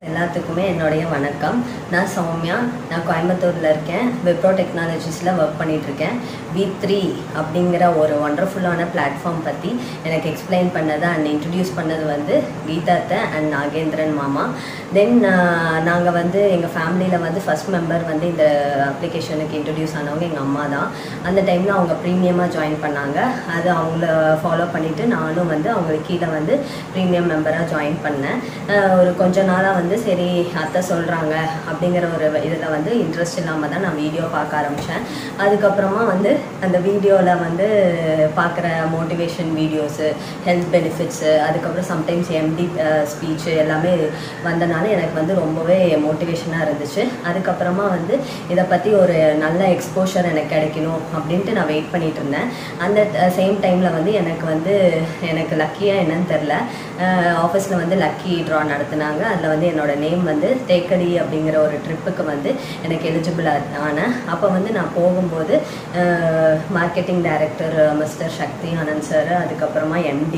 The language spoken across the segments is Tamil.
எல்லாத்துக்குமே என்னுடைய வணக்கம் நான் சௌமியா நான் கோயம்புத்தூரில் இருக்கேன் விப்ரோ டெக்னாலஜிஸில் ஒர்க் பண்ணிகிட்ருக்கேன் வி த்ரீ அப்படிங்கிற ஒரு ஒண்டர்ஃபுல்லான பிளாட்ஃபார்ம் பற்றி எனக்கு எக்ஸ்பிளைன் பண்ணது அண்ட் இன்ட்ரடியூஸ் பண்ணது வந்து கீதாத்தை அண்ட் நாகேந்திரன் மாமா தென் நாங்கள் வந்து எங்கள் ஃபேமிலியில் வந்து ஃபர்ஸ்ட் மெம்பர் வந்து இந்த அப்ளிகேஷனுக்கு இன்ட்ரடியூஸ் ஆனவங்க எங்கள் அம்மா தான் அந்த டைமில் அவங்க ப்ரீமியமாக ஜாயின் பண்ணாங்க அது அவங்கள ஃபாலோ பண்ணிவிட்டு நானும் வந்து அவங்களுக்கு கீழே வந்து ப்ரீமியம் மெம்பராக ஜாயின் பண்ணேன் அஹ் ஒரு கொஞ்ச நாளாக வந்து சரி அத்தை சொல்கிறாங்க அப்படிங்கிற ஒரு இதில் வந்து இன்ட்ரெஸ்ட் இல்லாமல் தான் நான் வீடியோ பார்க்க ஆரம்பித்தேன் அதுக்கப்புறமா வந்து அந்த வீடியோவில் வந்து பார்க்குற மோட்டிவேஷன் வீடியோஸு ஹெல்த் பெனிஃபிட்ஸு அதுக்கப்புறம் சம்டைம்ஸ் எம்டி ஸ்பீச்சு எல்லாமே வந்தனால எனக்கு வந்து ரொம்பவே மோட்டிவேஷனாக இருந்துச்சு அதுக்கப்புறமா வந்து இதை பற்றி ஒரு நல்ல எக்ஸ்போஷர் எனக்கு கிடைக்கணும் அப்படின்ட்டு நான் வெயிட் பண்ணிட்டு இருந்தேன் அந்த சேம் டைமில் வந்து எனக்கு வந்து எனக்கு லக்கியாக என்னன்னு தெரில ஆஃபீஸில் வந்து லக்கி ட்ரா நடத்துனாங்க அதில் வந்து என்னோட நேம் வந்து தேக்கடி அப்படிங்கிற ஒரு ட்ரிப்புக்கு வந்து எனக்கு எலிஜிபிள் ஆனேன் அப்போ வந்து நான் போகும்போது marketing director mister Shakthi Anand sir அதுக்கப்புறமா எம்டி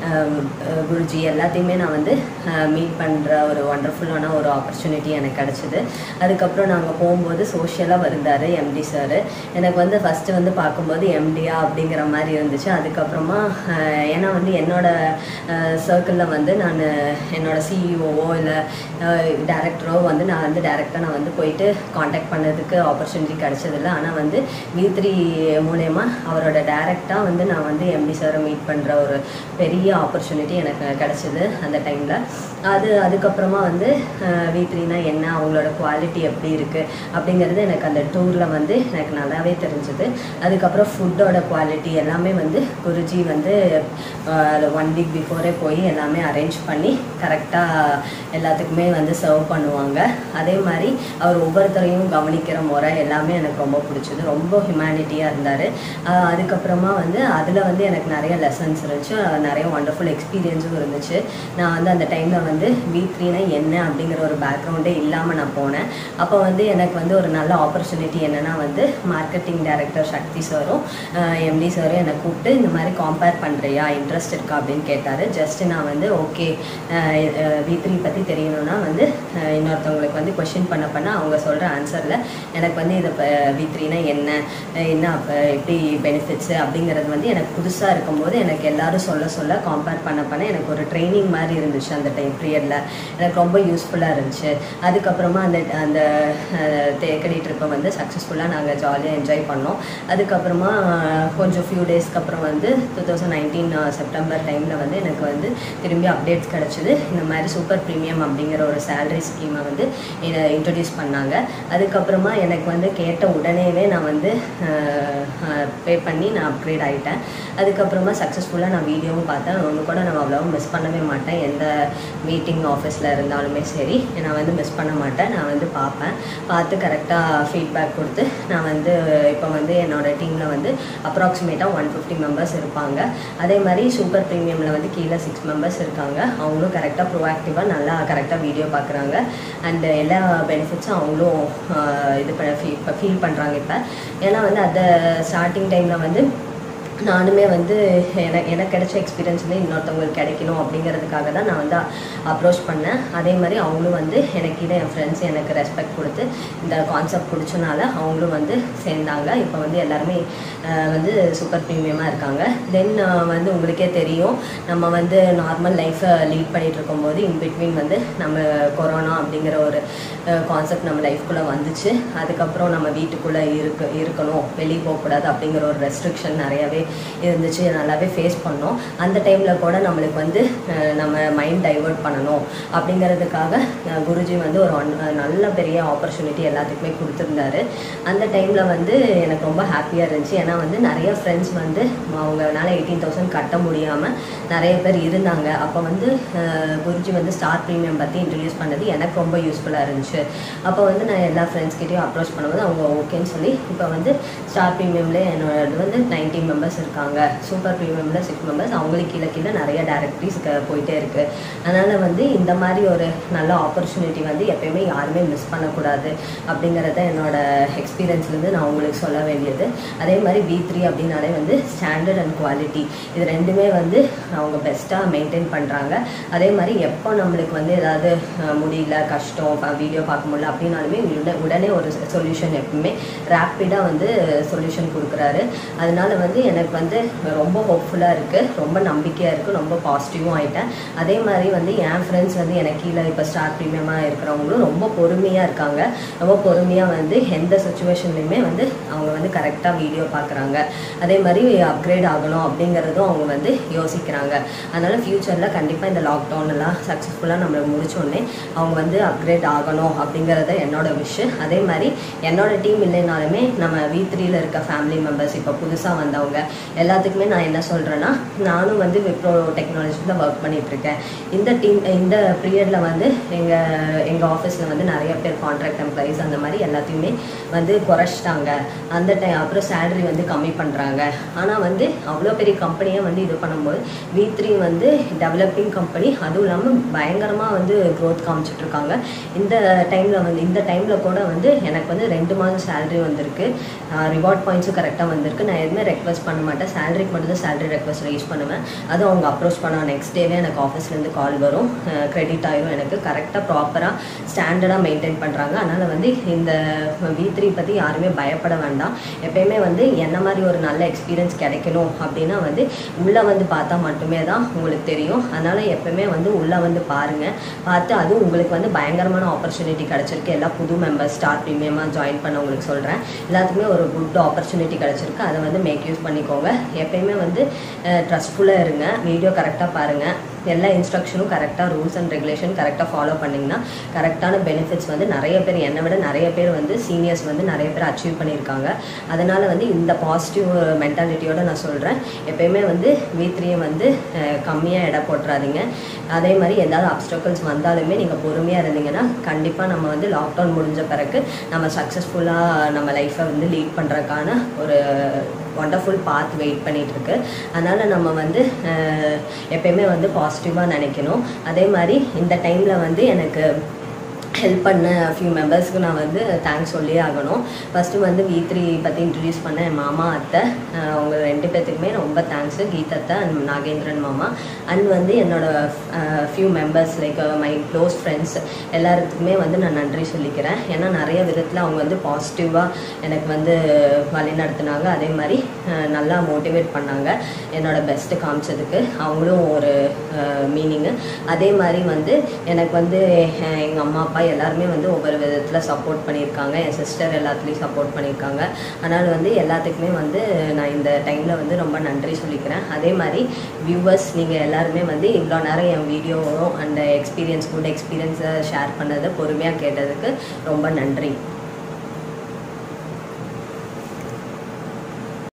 குருஜி எல்லாத்தையுமே நான் வந்து மீட் பண்ணுற ஒரு ஒண்டர்ஃபுல்லான ஒரு ஆப்பர்ச்சுனிட்டி எனக்கு கிடச்சிது அதுக்கப்புறம் நாங்கள் போகும்போது சோஷியலாக வந்தார் எம்டி சார் எனக்கு வந்து ஃபஸ்ட்டு வந்து பார்க்கும்போது எம்டியா அப்படிங்கிற மாதிரி இருந்துச்சு அதுக்கப்புறமா அஹ், ஏன்னா வந்து என்னோட சர்க்கிளில் வந்து நான் என்னோட சிஇஓவோ இல்லை டேரக்டரோ வந்து நான் வந்து டேரெக்டாக நான் வந்து போயிட்டு காண்டாக்ட் பண்ணதுக்கு ஆப்பர்ச்சுனிட்டி கிடச்சதில்ல ஆனால் வந்து வி த்ரீ மூலயமா அவரோட டேரெக்டாக வந்து நான் வந்து எம்டி சாரை மீட் பண்ணுற ஒரு பெரிய ஆப்பர்ச்சுனிட்டி எனக்கு கிடச்சிது அந்த டைமில் அது அதுக்கப்புறமா வந்து வி த்ரீனா என்ன அவங்களோட குவாலிட்டி எப்படி இருக்குது அப்படிங்கிறது எனக்கு அந்த டூரில் வந்து எனக்கு நல்லாவே தெரிஞ்சுது அதுக்கப்புறம் ஃபுட்டோட குவாலிட்டி எல்லாமே வந்து குருஜி வந்து ஒன் வீக் பிஃபோரே போய் எல்லாமே அரேஞ்ச் பண்ணி கரெக்டாக எல்லாத்துக்குமே வந்து சர்வ் பண்ணுவாங்க அதே மாதிரி அவர் ஒவ்வொருத்தரையும் கவனிக்கிற முறை எல்லாமே எனக்கு ரொம்ப பிடிச்சது ரொம்ப ஹியூமனிட்டியாக இருந்தார் அதுக்கப்புறமா வந்து அதில் வந்து எனக்கு நிறைய லெசன்ஸ் இருந்துச்சு அஹ் நிறைய ஒண்டர்ஃபுல் எக்ஸ்பீரியன்ஸும் இருந்துச்சு நான் வந்து அந்த டைமில் வந்து வி த்ரீனா என்ன அப்படிங்கிற ஒரு பேக்ரவுண்டே இல்லாமல் நான் போனேன் அப்போ வந்து எனக்கு வந்து ஒரு நல்ல ஆப்பர்ச்சுனிட்டி என்னென்னா வந்து மார்க்கெட்டிங் டைரக்டர் சக்தி சாரும் எம்டி சாரும் என்னை கூப்பிட்டு இந்த மாதிரி கம்பேர் பண்ணுறியா இன்ட்ரெஸ்ட் இருக்கா அப்படின்னு கேட்டார் ஜஸ்ட் நான் வந்து ஓகே வி த்ரீ பற்றி தெரியணும்னா வந்து அஹ், இன்னொருத்தவங்களுக்கு வந்து கொஷின் பண்ண பண்ண அவங்க சொல்கிற ஆன்சரில் எனக்கு வந்து இதை வி த்ரீனா என்ன அஹ், என்ன அப்ப எப்படி பெனிஃபிட்ஸு அப்படிங்கிறது வந்து எனக்கு புதுசாக இருக்கும்போது எனக்கு எல்லாரும் சொல்ல சொல்ல கம்பேர் பண்ண பண்ண எனக்கு ஒரு ட்ரைனிங் மாதிரி இருந்துச்சு அந்த டைம் பீரியடில் எனக்கு ரொம்ப யூஸ்ஃபுல்லாக இருந்துச்சு அதுக்கப்புறமா அந்த அந்த அஹ், தேக்கடி ட்ரிப்பை வந்து சக்ஸஸ்ஃபுல்லாக நாங்கள் ஜாலியாக என்ஜாய் பண்ணோம் அதுக்கப்புறமா அஹ், கொஞ்சம் ஃபியூ டேஸ்க்கு அப்புறம் வந்து டூ தௌசண்ட் நைன்டீன் செப்டம்பர் டைமில் வந்து எனக்கு வந்து திரும்பி அப்டேட்ஸ் கிடச்சிது இந்த மாதிரி சூப்பர் ப்ரீமியம் அப்படிங்கிற ஒரு சேலரி ஸ்கீமை வந்து இன்ட்ரடியூஸ் பண்ணாங்க அதுக்கப்புறமா எனக்கு வந்து கேட்ட உடனேவே நான் வந்து பே பண்ணி நான் அப்கிரேட் ஆகிட்டேன் அதுக்கப்புறமா சக்ஸஸ்ஃபுல்லாக நான் வீடியோவும் பார்த்தேன் ஒன்று கூட நான் அவ்வளோவா மிஸ் பண்ணவே மாட்டேன் எந்த மீட்டிங் ஆஃபீஸில் இருந்தாலுமே சரி நான் வந்து மிஸ் பண்ண மாட்டேன் நான் வந்து பார்ப்பேன் பார்த்து கரெக்டாக ஃபீட்பேக் கொடுத்து நான் வந்து இப்போ வந்து என்னோட டீமில் வந்து அப்ராக்சிமேட்டாக ஒன் ஃபிஃப்டி மெம்பர்ஸ் இருப்பாங்க அதே மாதிரி சூப்பர் ப்ரீமியமில் வந்து கீழே சிக்ஸ் மெம்பர்ஸ் இருக்காங்க அவங்களும் கரெக்டாக ப்ரோஆக்டிவாக நல்லா கரெக்டாக வீடியோ பார்க்குறாங்க அண்ட் எல்லா பெனிஃபிட்ஸும் அவங்களும் ஆஹ், இது பண்ண ஃபீல் இப்போ ஃபீல் பண்ணுறாங்க இப்போ ஏன்னா வந்து அந்த ஸ்டார்டிங் டைமில் வந்து நானுமே வந்து எனக்கு எனக்கு கிடைச்ச எக்ஸ்பீரியன்ஸ் வந்து இன்னொருத்தவங்களுக்கு கிடைக்கணும் அப்படிங்கிறதுக்காக தான் நான் வந்து அப்ரோச் பண்ணேன் அதே மாதிரி அவங்களும் வந்து எனக்கு இதை என் ஃப்ரெண்ட்ஸ் எனக்கு ரெஸ்பெக்ட் கொடுத்து இந்த கான்செப்ட் பிடிச்சனால அவங்களும் வந்து சேர்ந்தாங்க இப்போ வந்து எல்லாருமே அஹ், வந்து சூப்பர் ப்ரீமியமாக இருக்காங்க தென் வந்து உங்களுக்கே தெரியும் நம்ம வந்து நார்மல் லைஃப்பை லீட் பண்ணிட்டு இருக்கும்போது இன் பிட்வீன் வந்து நம்ம கொரோனா அப்படிங்கிற ஒரு கான்செப்ட் நம்ம லைஃப்குள்ளே வந்துச்சு அதுக்கப்புறம் நம்ம வீட்டுக்குள்ளே இருக்க இருக்கணும் வெளியே போகக்கூடாது அப்படிங்கிற ஒரு ரெஸ்ட்ரிக்ஷன் நிறையவே இருந்துச்சு நல்லாவே ஃபேஸ் பண்ணோம் அந்த டைமில் கூட நம்மளுக்கு வந்து அஹ், நம்ம மைண்ட் டைவர்ட் பண்ணணும் அப்படிங்கிறதுக்காக அஹ், குருஜி வந்து ஒரு ஒன்- அஹ், நல்ல பெரிய ஆப்பர்ச்சுனிட்டி எல்லாத்துக்குமே கொடுத்துருந்தாரு அந்த டைமில் வந்து எனக்கு ரொம்ப ஹாப்பியாக இருந்துச்சு ஏன்னா வந்து நிறைய ஃப்ரெண்ட்ஸ் வந்து அவங்கனால எயிட்டீன் தௌசண்ட் கட்ட முடியாமல் நிறைய பேர் இருந்தாங்க அப்போ வந்து அஹ், குருஜி வந்து ஸ்டார் ப்ரீமியம் பற்றி இன்ட்ரடியூஸ் பண்ணது எனக்கு ரொம்ப யூஸ்ஃபுல்லாக இருந்துச்சு அப்போ வந்து நான் எல்லா ஃப்ரெண்ட்ஸ்கிட்டையும் அப்ரோச் பண்ணும்போது அவங்க ஓகேன்னு சொல்லி இப்போ வந்து ஸ்டார் ப்ரீமியம்லேயே என்னோட வந்து நைன்டீன் மெம்பர்ஸ் மெம்பர்ஸ் இருக்காங்க சூப்பர் ப்ரீமியமில் சிக்ஸ் மெம்பர்ஸ் அவங்களுக்கு கீழே கீழே நிறைய டேரக்டரிஸ் போயிட்டே இருக்குது அதனால் வந்து இந்த மாதிரி ஒரு நல்ல ஆப்பர்ச்சுனிட்டி வந்து எப்பயுமே யாருமே மிஸ் பண்ணக்கூடாது அப்படிங்கிறத என்னோட எக்ஸ்பீரியன்ஸ்லேருந்து நான் உங்களுக்கு சொல்ல வேண்டியது அதே மாதிரி வி த்ரீ அப்படின்னாலே வந்து ஸ்டாண்டர்ட் அண்ட் குவாலிட்டி இது ரெண்டுமே வந்து அவங்க பெஸ்ட்டாக மெயின்டைன் பண்ணுறாங்க அதே மாதிரி எப்போ நம்மளுக்கு வந்து ஏதாவது அஹ், முடியல கஷ்டம் வீடியோ பார்க்க முடியல அப்படின்னாலுமே உடனே உடனே ஒரு சொல்யூஷன் எப்பவுமே ரேப்பிடாக வந்து சொல்யூஷன் கொடுக்குறாரு அதனால வந்து எனக்கு வந்து ரொம்ப ஹோப்ஃபுல்லாக இருக்குது ரொம்ப நம்பிக்கையாக இருக்குது ரொம்ப பாசிட்டிவும் ஆயிட்டேன் அதே மாதிரி வந்து என் ஃப்ரெண்ட்ஸ் வந்து எனக்கு கீழே இப்போ ஸ்டார் ப்ரீமியமாக இருக்கிறவங்களும் ரொம்ப பொறுமையாக இருக்காங்க ரொம்ப பொறுமையாக வந்து எந்த சுச்சுவேஷன்லையுமே வந்து அவங்க வந்து கரெக்டாக வீடியோ பார்க்குறாங்க அதே மாதிரி அப்கிரேட் ஆகணும் அப்படிங்கிறதும் அவங்க வந்து யோசிக்கிறாங்க அதனால் ஃப்யூச்சரில் கண்டிப்பாக இந்த லாக்டவுன் எல்லாம் சக்ஸஸ்ஃபுல்லாக நம்மளை முடிச்சோடனே அவங்க வந்து அப்கிரேட் ஆகணும் அப்படிங்கிறத என்னோட விஷ் அதே மாதிரி என்னோட டீம் இல்லைனாலுமே நம்ம வி த்ரீல இருக்க ஃபேமிலி மெம்பர்ஸ் இப்போ புதுசாக வந்தவங்க எல்லாத்துக்குமே நான் என்ன சொல்கிறேன்னா நானும் வந்து விப்ரோ டெக்னாலஜியில் ஒர்க் பண்ணிட்டு இருக்கேன் இந்த டீம் இந்த பீரியடில் வந்து எங்கள் எங்கள் ஆஃபீஸில் வந்து நிறைய பேர் கான்ட்ராக்ட் எம்ப்ளாயீஸ் அந்த மாதிரி எல்லாத்தையுமே வந்து குறைச்சிட்டாங்க அந்த டைம் அப்புறம் சேலரி வந்து கம்மி பண்ணுறாங்க ஆனால் வந்து அவ்வளோ பெரிய கம்பெனியை வந்து இது பண்ணும்போது வி த்ரீ வந்து டெவலப்பிங் கம்பெனி அதுவும் இல்லாமல் பயங்கரமாக வந்து க்ரோத் காமிச்சிட்டு இருக்காங்க இந்த டைமில் வந்து இந்த டைமில் கூட வந்து எனக்கு வந்து ரெண்டு மாதம் சேலரி வந்திருக்கு ரிவார்ட் பாயிண்ட்ஸும் கரெக்டாக வந்திருக்கு நான் எதுவுமே ரெக்வஸ்ட் பண்ண மாட்டேன் சேலரிக்கு மட்டும் தான் சேலரி ரெக்வஸ்ட் ரைஸ் பண்ணுவேன் அதுவும் அவங்க அப்ரோச் பண்ண நெக்ஸ்ட் டேவே எனக்கு ஆஃபீஸ்லேருந்து கால் வரும் கிரெடிட் ஆயிரும் எனக்கு கரெக்டாக ப்ராப்பராக ஸ்டாண்டர்டாக மெயின்டைன் பண்ணுறாங்க அதனால் வந்து இந்த வி த்ரீ பற்றி யாருமே பயப்பட வேண்டாம் எப்பயுமே வந்து என்ன மாதிரி ஒரு நல்ல எக்ஸ்பீரியன்ஸ் கிடைக்கணும் அப்படின்னா வந்து உள்ளே வந்து பார்த்தா மட்டுமே தான் உங்களுக்கு தெரியும் அதனால் எப்பயுமே வந்து உள்ளே வந்து பாருங்கள் பார்த்து அதுவும் உங்களுக்கு வந்து பயங்கரமான ஆப்பர்ச்சுனிட்டி கிடச்சிருக்கு எல்லா புது மெம்பர்ஸ் ஸ்டார் ப்ரீமியமாக ஜாயின் பண்ண உங்களுக்கு சொல்கிறேன் எல்லாத்துக்குமே ஒரு குட் ஆப்பர்ச்சுனிட்டி கிடச்சிருக்கு அதை வந்து மேக் யூஸ் பண்ணிக்கோங்க எப்பயுமே வந்து ட்ரஸ்ட்ஃபுல்லாக இருங்க வீடியோ கரெக்டாக பாருங்கள் எல்லா இன்ஸ்ட்ரக்ஷனும் கரெக்டாக ரூல்ஸ் அண்ட் ரெகுலேஷன் கரெக்டாக ஃபாலோ பண்ணிங்கன்னா கரெக்டான பெனிஃபிட்ஸ் வந்து நிறைய பேர் என்னை விட நிறைய பேர் வந்து சீனியர்ஸ் வந்து நிறைய பேர் அச்சீவ் பண்ணியிருக்காங்க அதனால் வந்து இந்த பாசிட்டிவ் மென்டாலிட்டியோட நான் சொல்கிறேன் எப்பயுமே வந்து வீட்லேயே வந்து கம்மியாக எடை போட்டுறாதீங்க அதே மாதிரி ஏதாவது அப்டக்கல்ஸ் வந்தாலுமே நீங்கள் பொறுமையாக இருந்தீங்கன்னா கண்டிப்பாக நம்ம வந்து லாக்டவுன் முடிஞ்ச பிறகு நம்ம சக்ஸஸ்ஃபுல்லாக நம்ம லைஃப்பை வந்து லீட் பண்ணுறதுக்கான ஒரு ஒண்டர்ஃபுல் பாத் வெயிட் பண்ணிட்டு இருக்கு அதனால் நம்ம வந்து அஹ், எப்பயுமே வந்து பாசிட்டிவாக நினைக்கணும் அதே மாதிரி இந்த டைமில் வந்து எனக்கு ஹெல்ப் பண்ண ஃபியூ மெம்பர்ஸ்க்கு நான் வந்து தேங்க்ஸ் சொல்லியே ஆகணும் ஃபஸ்ட்டு வந்து வி த்ரீ பற்றி இன்ட்ரடியூஸ் பண்ண என் மாமா அத்தை அஹ் அவங்க ரெண்டு பேர்த்துக்குமே ரொம்ப தேங்க்ஸு கீதத்தை அண்ட் நாகேந்திரன் மாமா அண்ட் வந்து என்னோட few members like my close friends எல்லாத்துக்குமே வந்து நான் நன்றி சொல்லிக்கிறேன் ஏன்னா நிறைய விதத்தில் அவங்க வந்து பாசிட்டிவாக எனக்கு வந்து வழி நடத்துனாங்க அதே மாதிரி அஹ் நல்லா மோட்டிவேட் பண்ணாங்க என்னோட பெஸ்ட்டு காமிச்சதுக்கு அவங்களும் ஒரு மீனிங்கு அதே மாதிரி வந்து எனக்கு வந்து எங்கள் அம்மா அப்பா எல்லாருமே வந்து ஒவ்வொரு விதத்தில் சப்போர்ட் பண்ணியிருக்காங்க என் சிஸ்டர் எல்லாத்துலேயும் சப்போர்ட் பண்ணியிருக்காங்க அதனால் வந்து எல்லாத்துக்குமே வந்து நான் இந்த டைமில் வந்து ரொம்ப நன்றி சொல்லிக்கிறேன் அதே மாதிரி வியூவர்ஸ் நீங்கள் எல்லாருமே வந்து இவ்வளோ நேரம் என் வீடியோவும் அந்த எக்ஸ்பீரியன்ஸ் குட் எக்ஸ்பீரியன்ஸை ஷேர் பண்ணதை பொறுமையாக கேட்டதுக்கு ரொம்ப நன்றி